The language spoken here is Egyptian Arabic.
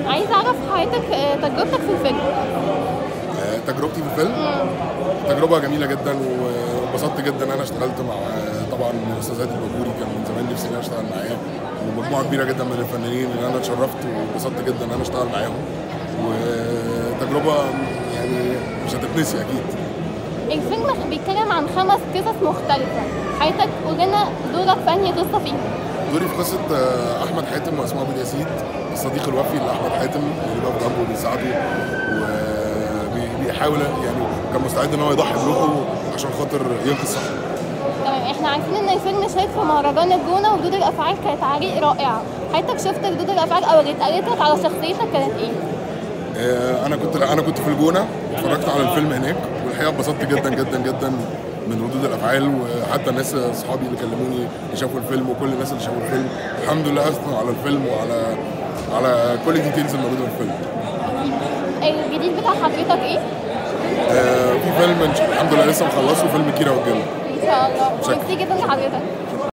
عايزه اعرف حضرتك آه، تجربتك في الفيلم آه، تجربتي في الفيلم تجربه جميله جدا وانبسطت جدا ان انا اشتغلت مع آه، طبعا الاستاذ هادي الباجوري كان من زمان نفسي ان انا اشتغل معاه ومجموعه كبيره جدا من الفنانين اللي انا اتشرفت وانبسطت جدا ان انا اشتغل معاهم وتجربه يعني مش هتتنسي اكيد الفيلم بيتكلم عن خمس قصص مختلفه حضرتك قول لنا دورك في انهي قصه فيهم دوري في قصه آه، احمد حاتم واسماء ابو ياسين الصديق الوفي لاحمد حاتم اللي بيقف جنبه وبيساعده وبيحاول يعني كان مستعد ان هو يضحي بروحه عشان خاطر ينقذ صاحبه تمام احنا عارفين ان الفيلم شارك في مهرجان الجونه وردود الافعال كانت عليه رائعه حضرتك شفت ردود الافعال او اللي اتقالت لك على شخصيتك كانت ايه؟ آه، انا كنت انا كنت في الجونه اتفرجت على الفيلم هناك والحقيقه اتبسطت جدا جدا جدا من ردود الافعال وحتى الناس اصحابي اللي كلموني اللي شافوا الفيلم وكل الناس اللي شافوا الفيلم الحمد لله اثنوا على الفيلم وعلى على كل الديتيلز الموجوده في الفيلم الجديد بتاع حضرتك ايه؟ آه، في فيلم إن شاء- الحمد لله لسه مخلصه فيلم كيرة والجن ان شاء الله شكرا. ميرسي جدا لحضرتك